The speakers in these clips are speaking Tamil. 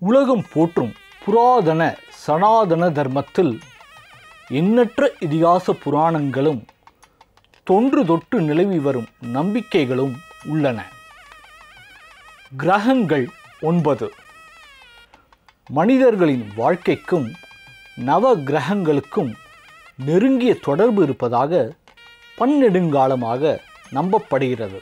உலகம் போற்றும் புராதன சனாதன தர்மத்தில் எண்ணற்ற இதிகாச புராணங்களும் தொன்று தொட்டு நிலவி வரும் நம்பிக்கைகளும் உள்ளன கிரகங்கள் ஒன்பது மனிதர்களின் வாழ்க்கைக்கும் நவ கிரகங்களுக்கும் நெருங்கிய தொடர்பு இருப்பதாக பன்னெடுங்காலமாக நம்பப்படுகிறது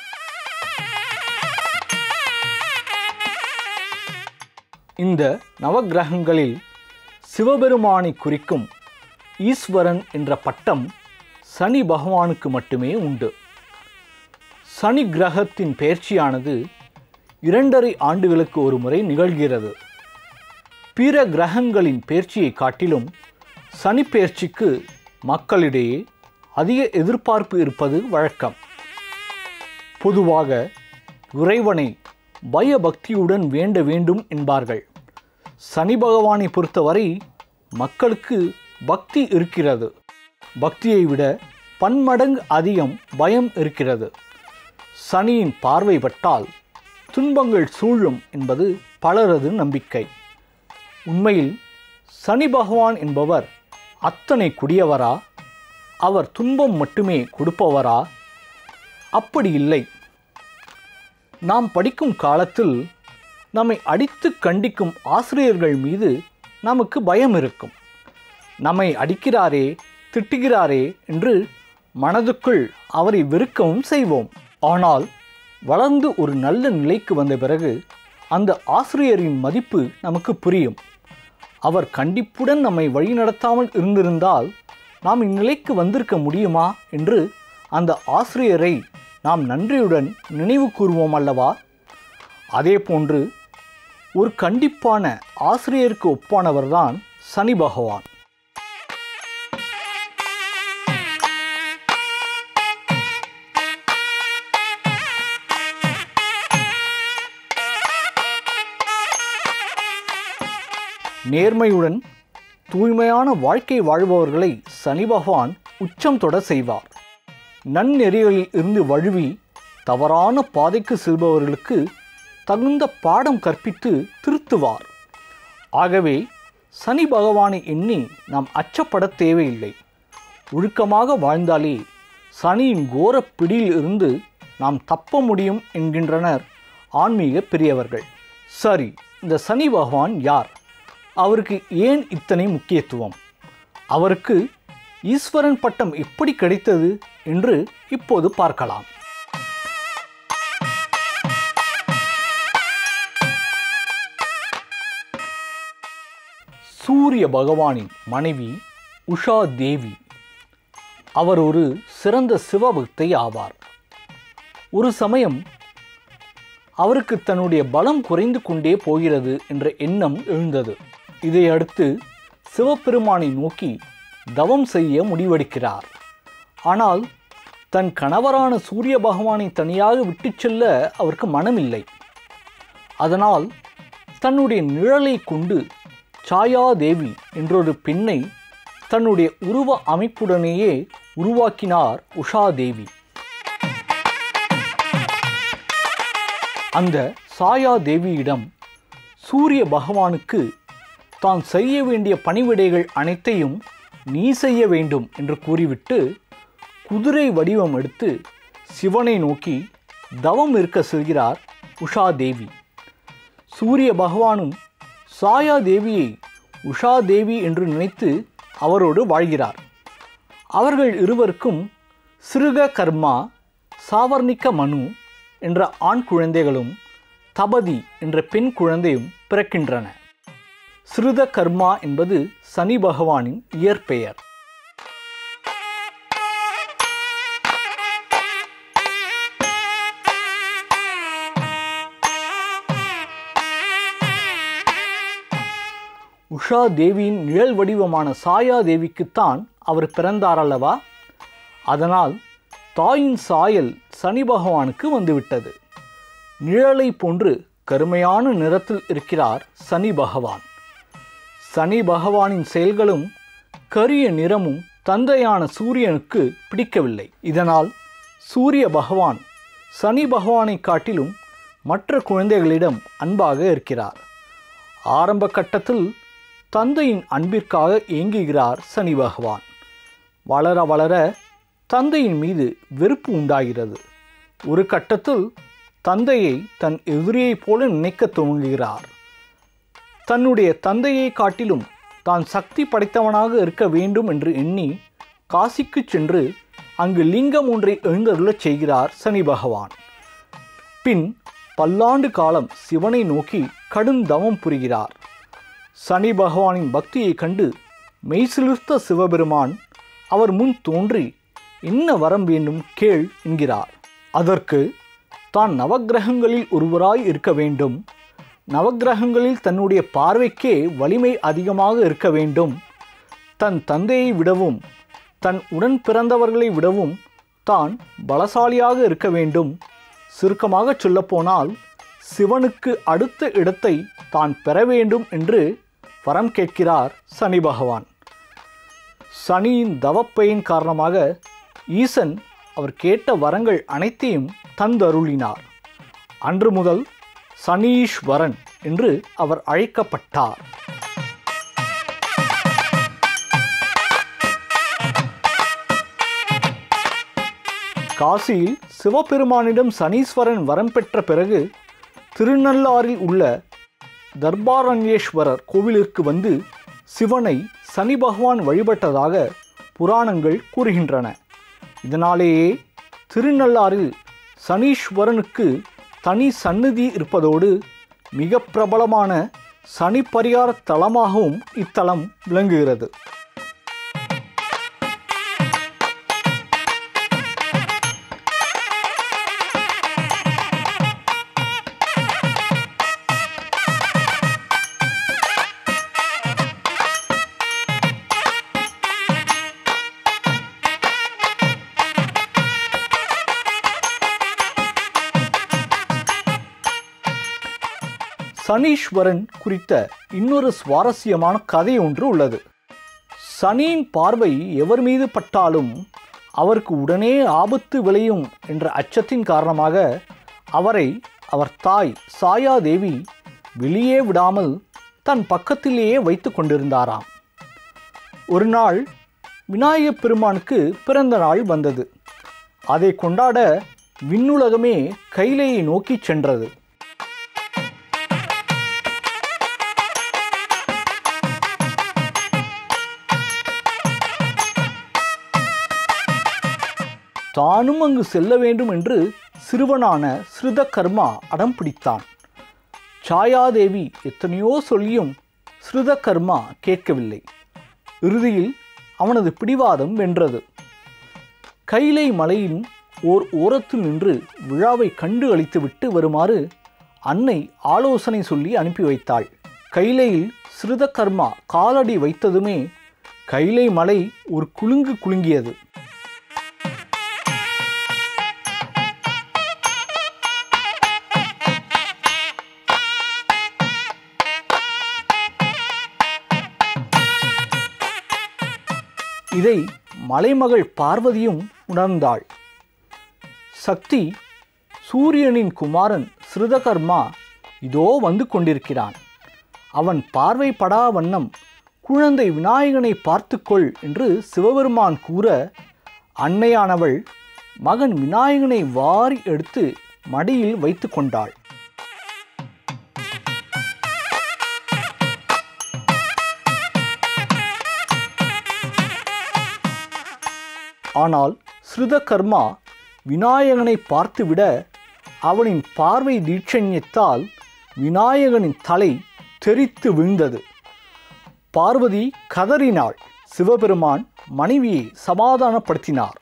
இந்த நவக்கிரகங்களில் சிவபெருமானை குறிக்கும் ஈஸ்வரன் என்ற பட்டம் சனி பகவானுக்கு மட்டுமே உண்டு சனி கிரகத்தின் பெயர்ச்சியானது இரண்டரை ஆண்டுகளுக்கு ஒரு முறை நிகழ்கிறது பிற கிரகங்களின் பெயர்ச்சியை காட்டிலும் சனி பெயர்ச்சிக்கு மக்களிடையே அதிக எதிர்பார்ப்பு இருப்பது வழக்கம் பொதுவாக இறைவனை பயபக்தியுடன் வேண்ட வேண்டும் என்பார்கள் சனி பகவானை பொறுத்தவரை மக்களுக்கு பக்தி இருக்கிறது பக்தியை விட பன்மடங்கு அதிகம் பயம் இருக்கிறது சனியின் பார்வை பட்டால் துன்பங்கள் சூழும் என்பது பலரது நம்பிக்கை உண்மையில் சனி பகவான் என்பவர் அத்தனை குடியவரா அவர் துன்பம் மட்டுமே கொடுப்பவரா அப்படி இல்லை நாம் படிக்கும் காலத்தில் நம்மை அடித்து கண்டிக்கும் ஆசிரியர்கள் மீது நமக்கு பயம் இருக்கும் நம்மை அடிக்கிறாரே திட்டுகிறாரே என்று மனதுக்குள் அவரை வெறுக்கவும் செய்வோம் ஆனால் வளர்ந்து ஒரு நல்ல நிலைக்கு வந்த பிறகு அந்த ஆசிரியரின் மதிப்பு நமக்கு புரியும் அவர் கண்டிப்புடன் நம்மை வழிநடத்தாமல் இருந்திருந்தால் நாம் இந்நிலைக்கு வந்திருக்க முடியுமா என்று அந்த ஆசிரியரை நாம் நன்றியுடன் நினைவு கூறுவோம் அல்லவா அதே போன்று ஒரு கண்டிப்பான ஆசிரியருக்கு ஒப்பானவர்தான் சனி பகவான் நேர்மையுடன் தூய்மையான வாழ்க்கை வாழ்பவர்களை சனி பகவான் உச்சம் தொட செய்வார் நன்னெறிகளில் இருந்து வழுவி தவறான பாதைக்கு செல்பவர்களுக்கு தகுந்த பாடம் கற்பித்து திருத்துவார் ஆகவே சனி பகவானை எண்ணி நாம் அச்சப்பட தேவையில்லை ஒழுக்கமாக வாழ்ந்தாலே சனியின் கோர பிடியில் இருந்து நாம் தப்ப முடியும் என்கின்றனர் ஆன்மீக பெரியவர்கள் சரி இந்த சனி பகவான் யார் அவருக்கு ஏன் இத்தனை முக்கியத்துவம் அவருக்கு ஈஸ்வரன் பட்டம் எப்படி கிடைத்தது என்று இப்போது பார்க்கலாம் சூரிய பகவானின் மனைவி உஷா தேவி அவர் ஒரு சிறந்த சிவபக்தை ஆவார் ஒரு சமயம் அவருக்கு தன்னுடைய பலம் குறைந்து கொண்டே போகிறது என்ற எண்ணம் எழுந்தது இதையடுத்து சிவபெருமானை நோக்கி தவம் செய்ய முடிவெடுக்கிறார் ஆனால் தன் கணவரான சூரிய பகவானை தனியாக விட்டுச் செல்ல அவருக்கு மனமில்லை அதனால் தன்னுடைய நிழலை கொண்டு சாயாதேவி என்றொரு பெண்ணை தன்னுடைய உருவ அமைப்புடனேயே உருவாக்கினார் உஷாதேவி அந்த சாயா தேவியிடம் சூரிய பகவானுக்கு தான் செய்ய வேண்டிய பணிவிடைகள் அனைத்தையும் நீ செய்ய வேண்டும் என்று கூறிவிட்டு குதிரை வடிவம் எடுத்து சிவனை நோக்கி தவம் இருக்க செல்கிறார் உஷா தேவி சூரிய பகவானும் சாயா தேவியை உஷா தேவி என்று நினைத்து அவரோடு வாழ்கிறார் அவர்கள் இருவருக்கும் சிறுக கர்மா சாவர்ணிக்க மனு என்ற ஆண் குழந்தைகளும் தபதி என்ற பெண் குழந்தையும் பிறக்கின்றன சிறுத கர்மா என்பது சனி பகவானின் இயற்பெயர் உஷா தேவியின் நிழல் வடிவமான சாயா தேவிக்குத்தான் அவர் பிறந்தார் அல்லவா அதனால் தாயின் சாயல் சனி பகவானுக்கு வந்துவிட்டது நிழலை போன்று கருமையான நிறத்தில் இருக்கிறார் சனி பகவான் சனி பகவானின் செயல்களும் கரிய நிறமும் தந்தையான சூரியனுக்கு பிடிக்கவில்லை இதனால் சூரிய பகவான் சனி பகவானை காட்டிலும் மற்ற குழந்தைகளிடம் அன்பாக இருக்கிறார் ஆரம்ப கட்டத்தில் தந்தையின் அன்பிற்காக ஏங்குகிறார் சனி பகவான் வளர வளர தந்தையின் மீது வெறுப்பு உண்டாகிறது ஒரு கட்டத்தில் தந்தையை தன் எதிரியைப் போல நினைக்கத் துவங்குகிறார் தன்னுடைய தந்தையை காட்டிலும் தான் சக்தி படைத்தவனாக இருக்க வேண்டும் என்று எண்ணி காசிக்கு சென்று அங்கு லிங்கம் ஒன்றை எழுந்தருளச் செய்கிறார் சனி பகவான் பின் பல்லாண்டு காலம் சிவனை நோக்கி கடும் தவம் புரிகிறார் சனி பகவானின் பக்தியைக் கண்டு மெய்சிலிர்த்த சிவபெருமான் அவர் முன் தோன்றி என்ன வரம் வேண்டும் கேள் என்கிறார் அதற்கு தான் நவக்கிரகங்களில் ஒருவராய் இருக்க வேண்டும் நவக்கிரகங்களில் தன்னுடைய பார்வைக்கே வலிமை அதிகமாக இருக்க வேண்டும் தன் தந்தையை விடவும் தன் உடன் பிறந்தவர்களை விடவும் தான் பலசாலியாக இருக்க வேண்டும் சுருக்கமாக சொல்லப்போனால் சிவனுக்கு அடுத்த இடத்தை தான் பெற வேண்டும் என்று வரம் கேட்கிறார் சனி பகவான் சனியின் தவப்பையின் காரணமாக ஈசன் அவர் கேட்ட வரங்கள் அனைத்தையும் தந்தருளினார் அன்று முதல் சனீஸ்வரன் என்று அவர் அழைக்கப்பட்டார் காசியில் சிவபெருமானிடம் சனீஸ்வரன் வரம் பெற்ற பிறகு திருநள்ளாறில் உள்ள தர்பாரண்யேஸ்வரர் கோவிலிற்கு வந்து சிவனை சனி பகவான் வழிபட்டதாக புராணங்கள் கூறுகின்றன இதனாலேயே திருநள்ளாறில் சனீஸ்வரனுக்கு தனி சந்நிதி இருப்பதோடு மிக பிரபலமான சனி பரிகார தலமாகவும் இத்தலம் விளங்குகிறது சனீஸ்வரன் குறித்த இன்னொரு சுவாரஸ்யமான கதை ஒன்று உள்ளது சனியின் பார்வை எவர் மீது பட்டாலும் அவருக்கு உடனே ஆபத்து விளையும் என்ற அச்சத்தின் காரணமாக அவரை அவர் தாய் சாயாதேவி வெளியே விடாமல் தன் பக்கத்திலேயே வைத்து கொண்டிருந்தாராம் ஒரு நாள் விநாயகப் பெருமானுக்கு பிறந்த நாள் வந்தது அதை கொண்டாட விண்ணுலகமே கைலையை நோக்கிச் சென்றது தானும் அங்கு செல்ல வேண்டும் என்று சிறுவனான ஸ்ருதகர்மா அடம் பிடித்தான் சாயாதேவி எத்தனையோ சொல்லியும் ஸ்ருதகர்மா கேட்கவில்லை இறுதியில் அவனது பிடிவாதம் வென்றது கைலை மலையின் ஓர் ஓரத்தில் நின்று விழாவை கண்டு அளித்துவிட்டு வருமாறு அன்னை ஆலோசனை சொல்லி அனுப்பி வைத்தாள் கைலையில் ஸ்ருதகர்மா காலடி வைத்ததுமே கைலை மலை ஒரு குலுங்கு குலுங்கியது இதை மலைமகள் பார்வதியும் உணர்ந்தாள் சக்தி சூரியனின் குமாரன் ஸ்ருதகர்மா இதோ வந்து கொண்டிருக்கிறான் அவன் பார்வைப்படா வண்ணம் குழந்தை விநாயகனை பார்த்துக்கொள் என்று சிவபெருமான் கூற அன்னையானவள் மகன் விநாயகனை வாரி எடுத்து மடியில் வைத்து கொண்டாள் ஆனால் ஸ்ருதகர்மா விநாயகனை பார்த்துவிட அவனின் பார்வை தீட்சண்யத்தால் விநாயகனின் தலை தெரித்து விழுந்தது பார்வதி கதறினாள் சிவபெருமான் மனைவியை சமாதானப்படுத்தினார்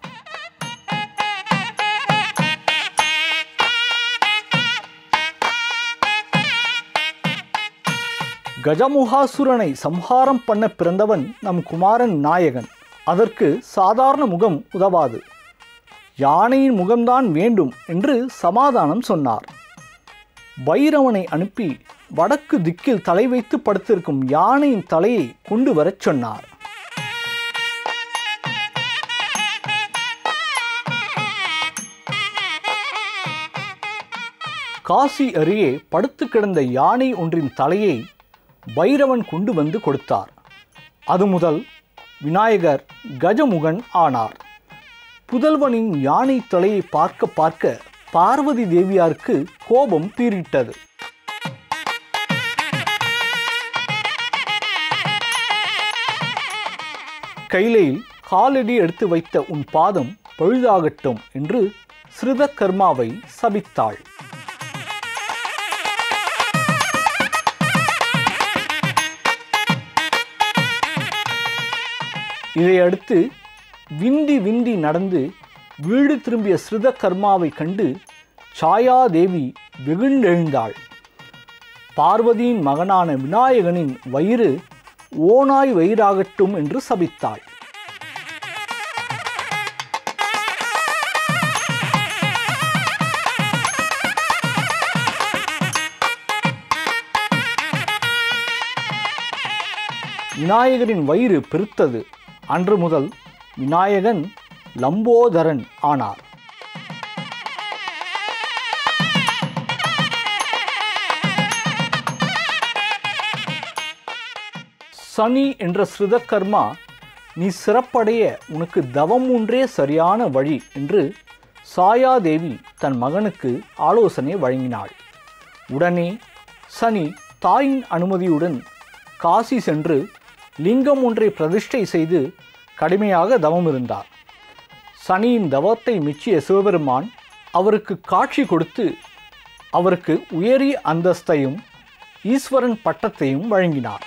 கஜமுகாசுரனை சம்ஹாரம் பண்ண பிறந்தவன் நம் குமாரன் நாயகன் அதற்கு சாதாரண முகம் உதவாது யானையின் முகம்தான் வேண்டும் என்று சமாதானம் சொன்னார் பைரவனை அனுப்பி வடக்கு திக்கில் தலை வைத்து படுத்திருக்கும் யானையின் தலையை கொண்டு வரச் சொன்னார் காசி அருகே படுத்து கிடந்த யானை ஒன்றின் தலையை பைரவன் கொண்டு வந்து கொடுத்தார் அது முதல் விநாயகர் கஜமுகன் ஆனார் புதல்வனின் யானை தலையை பார்க்க பார்க்க பார்வதி தேவியாருக்கு கோபம் பீறிட்டது கைலையில் காலடி எடுத்து வைத்த உன் பாதம் பழுதாகட்டும் என்று ஸ்ருதகர்மாவை சபித்தாள் இதையடுத்து விந்தி விந்தி நடந்து வீடு திரும்பிய ஸ்ருதகர்மாவை கண்டு சாயாதேவி வெகுண்டெழுந்தாள் பார்வதியின் மகனான விநாயகனின் வயிறு ஓனாய் வயிறாகட்டும் என்று சபித்தாள் விநாயகரின் வயிறு பெருத்தது அன்று முதல் விநாயகன் லம்போதரன் ஆனார் சனி என்ற ஸ்ருதகர்மா நீ சிறப்படைய உனக்கு தவம் ஒன்றே சரியான வழி என்று சாயாதேவி தன் மகனுக்கு ஆலோசனை வழங்கினாள் உடனே சனி தாயின் அனுமதியுடன் காசி சென்று லிங்கம் ஒன்றை பிரதிஷ்டை செய்து கடுமையாக தவம் இருந்தார் சனியின் தவத்தை மெச்சிய சிவபெருமான் அவருக்கு காட்சி கொடுத்து அவருக்கு உயரிய அந்தஸ்தையும் ஈஸ்வரன் பட்டத்தையும் வழங்கினார்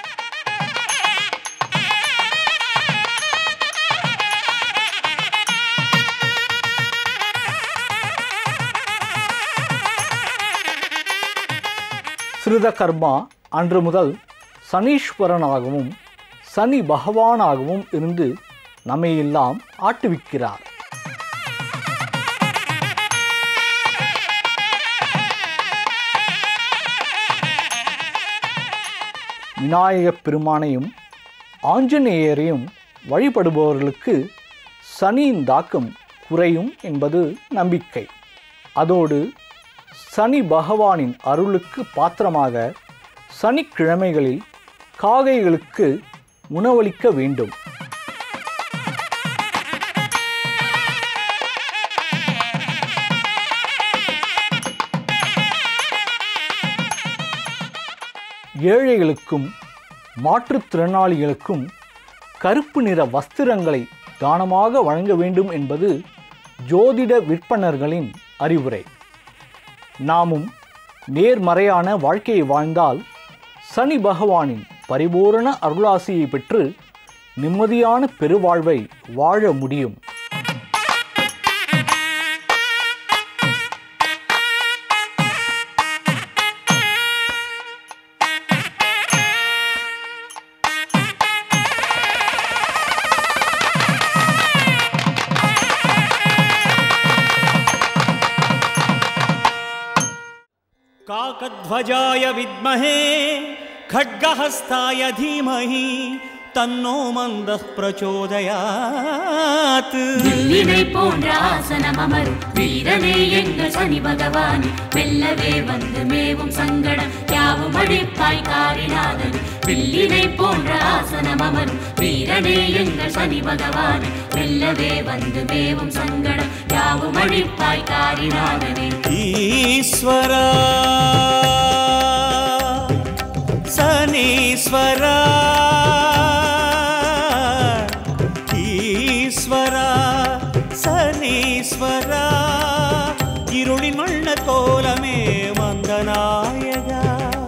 ஸ்ருதகர்மா அன்று முதல் சனீஸ்வரனாகவும் சனி பகவானாகவும் இருந்து நம்மையெல்லாம் ஆட்டுவிக்கிறார் விநாயகப் பெருமானையும் ஆஞ்சநேயரையும் வழிபடுபவர்களுக்கு சனியின் தாக்கம் குறையும் என்பது நம்பிக்கை அதோடு சனி பகவானின் அருளுக்கு பாத்திரமாக சனிக்கிழமைகளில் காகைகளுக்கு உணவளிக்க வேண்டும் ஏழைகளுக்கும் மாற்றுத்திறனாளிகளுக்கும் கருப்பு நிற வஸ்திரங்களை தானமாக வழங்க வேண்டும் என்பது ஜோதிட விற்பனர்களின் அறிவுரை நாமும் நேர்மறையான வாழ்க்கையை வாழ்ந்தால் சனி பகவானின் பரிபூரண அருளாசியை பெற்று நிம்மதியான பெருவாழ்வை வாழ முடியும் काकध्वजाय विद्महे खड्गहस्ताय धीमहि तन्नो मन्दः प्रचोदयात् வில்லினை போன்ற ஆசனம் அமரும் வீரனே எங்கள் சனி பகவானே வெல்லவே வந்து மேவும் சங்கடம் யாவும் அழிப்பாய் காரிநாதன் வில்லினை போன்ற ஆசனம் அமரும் வீரனே எங்கள் சனி பகவானே வெல்லவே வந்து மேவும் சங்கடம் யாவும் அழிப்பாய் காரிநாதனே ईश्वरा शनीश्वरा ஈஸ்வரா சனீஸ்வரா இருளின் வண்ண கோலமே மந்தநாயகா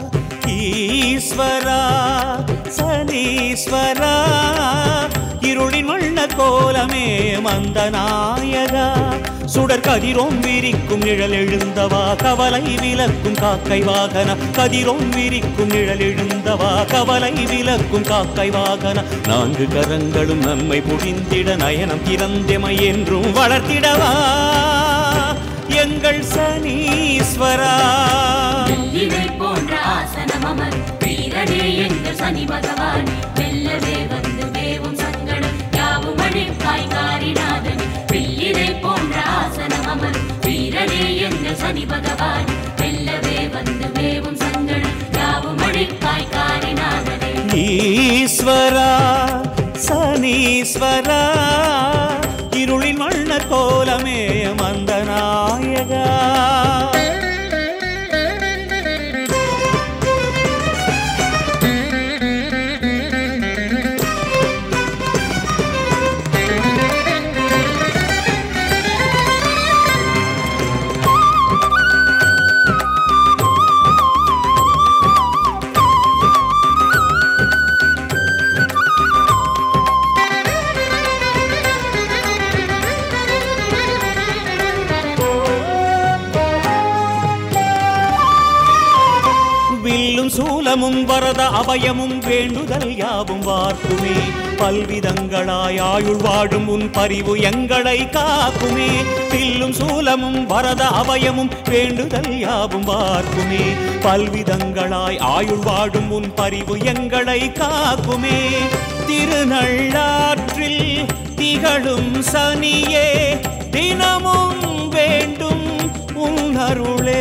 ஈஸ்வரா சனீஸ்வரா இருளின் வண்ண கோலமே மந்தநாயகா சுடர் கதிரோம் விரிக்கும் நிழல் எழுந்தவா கவலை விலக்கும் காக்கை வாகன கதிரோம் விரிக்கும் நிழல் எழுந்தவா கவலை விலக்கும் காக்கை வாகன நான்கு கரங்களும் நன்மை புரிந்திட நயனம் திறந்தெமை என்றும் வளர்த்திடவா எங்கள் சனீஸ்வரா வில்லினை போன்ற ஆசனம் அமரும் வீரனே எங்கள் சனி பகவானே வெல்லவே வந்து மேவும் சங்கடம் யாவும் அழிப்பாய் காரிநாதன் வில்லினை போன்ற ஆசனம் அமரும் வீரனே எங்கள் சனி பகவானே வெல்லவே வந்து மேவும் சங்கடம் யாவும் அழிப்பாய் காரிநாதன் ஈஸ்வரா சனீஸ்வரா இருளின் வண்ண கோலமே மந்த நாயகா வில்லும் சூலமும் வரத அபயமும் வேண்டுதல் யாவும் வார்க்குமே பல்விதங்களாய் ஆயுள் வாழும் உன் பரிவு எங்களை காக்குமே வில்லும் சூலமும் வரத அபயமும் வேண்டுதல் யாவும் வார்க்குமே பல்விதங்களாய் ஆயுள் வாழும் உன் பரிவு எங்களை காக்குமே திருநள்ளாற்றில் திகழும் சனியே தினமும் வேண்டும் உன் அருளே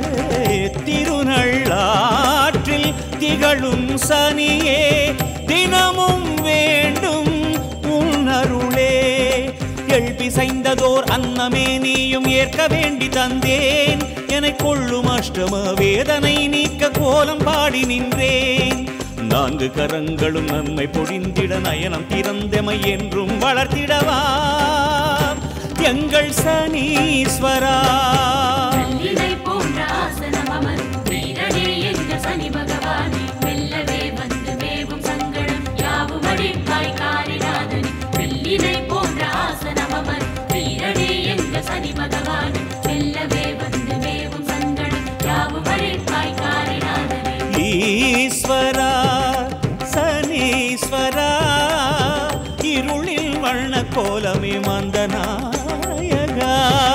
திருநள்ளாற்றில் திகழும் சனியே தினமும் வேண்டும் உன் அருளே எழுப்பிசைந்ததோர் அன்னமே நீயும் ஏற்க வேண்டி தந்தேன் என கொள்ளும் அஷ்டம வேதனை நீக்க கோலம் பாடி நின்றேன் நான்கு கரங்களும் நன்மை பொழிந்திட நயனம் திறந்தமை என்றும் வளர்த்திடவா எங்கள் சனீஸ்வரா கல்லினை போன்ற ஆசனம் அமரும் வீரனே எங்கள் சனி பகவானே மெல்லவே வந்து மேவும் சங்கடம் யாவும் அடிப்பாய் காரிநாதனே வெள்ளினை போன்ற ஆசனம் அமரும் வீரனே எங்கள் சனி பகவானே மெல்லவே வந்து மேவும் சங்கடம் யாவும் அடிப்பாய் காரிநாதனே ஈஸ்வரா சனீஸ்வரா இருளில் வண்ண கோலமே மந்தநாயகா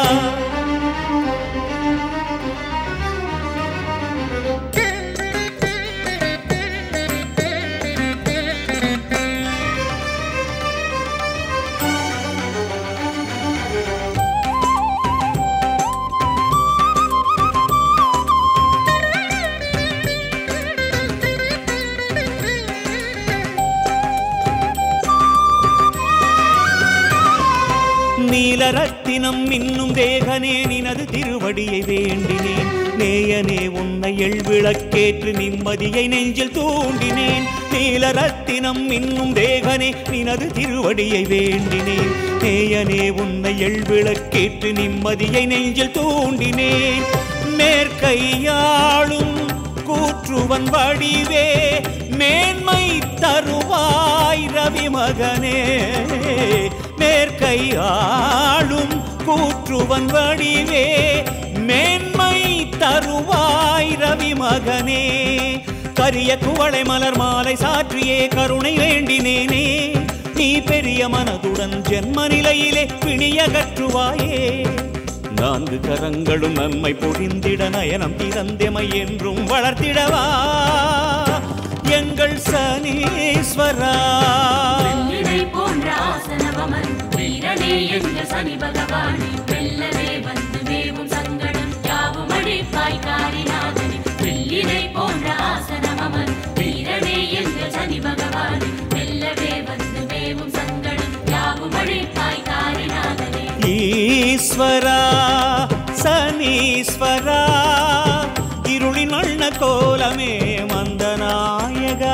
நீலரத்தினம் இன்னும் தேகனே நினது திருவடியை வேண்டினேன் நேயனே உன்னை எழ்விளக்கேற்று நிம்மதியை நெஞ்சில் தூண்டினேன் நீலரத்தினம் இன்னும் தேகனே நினது திருவடியை வேண்டினேன் நேயனே உன்னை எழ்விளக்கேற்று நிம்மதியை நெஞ்சில் தூண்டினேன் மேற்கையாளும் கூற்றுவன் வடிவே மேன்மை தருவாய் ரவி மகனே மேற்கை ஆளும் கூற்றுவன் வடிவே மேன்மை தருவாய் ரவி மகனே கரிய குவளை மலர் மாலை சாற்றியே கருணை வேண்டினேனே நீ பெரிய மனதுடன் ஜென்ம நிலையிலே பிணியகற்றுவாயே நான்கு கரங்களும் நன்மை பொழிந்திட நயனம் திறந்தெமை என்றும் வளர்த்திடவா எங்கள் சனீஸ்வரா வெள்ளினை போன்ற ஆசனம் அமரும் வீரனே எங்கள் சனி பகவானே மெல்லவே வந்து மேவும் சங்கடம் யாவும் அடிப்பாய் காரிநாதனே வெள்ளினை போன்ற ஆசனம் அமரும் வீரனே எங்கள் சனி பகவானே மெல்லவே வந்து மேவும் சங்கடம் யாவும் அடிப்பாய் காரிநாதனே ஈஸ்வரா சனீஸ்வரா இருளின் வண்ண கோலமே மந்தநாயகா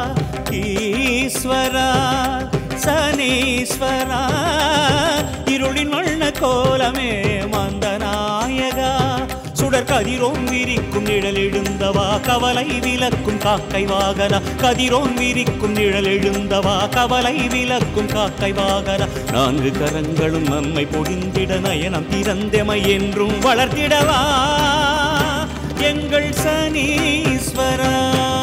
ஈஸ்வரா சனீஸ்வரா இருளின் வண்ண கோலமே மந்தநாயகா சுடர் கதிரோன் விரிக்கும் நிழல் எழுந்தவா கவலை விலக்கும் காக்கை வாகன கதிரோன் விரிக்கும் நிழல் எழுந்தவா கவலை விலக்கும் காக்கை வாகன நான்கு கரங்களும் நன்மை பொழிந்திட நயனம் திறந்தெமை என்றும் வளர்த்திடவா எங்கள் சனீஸ்வரா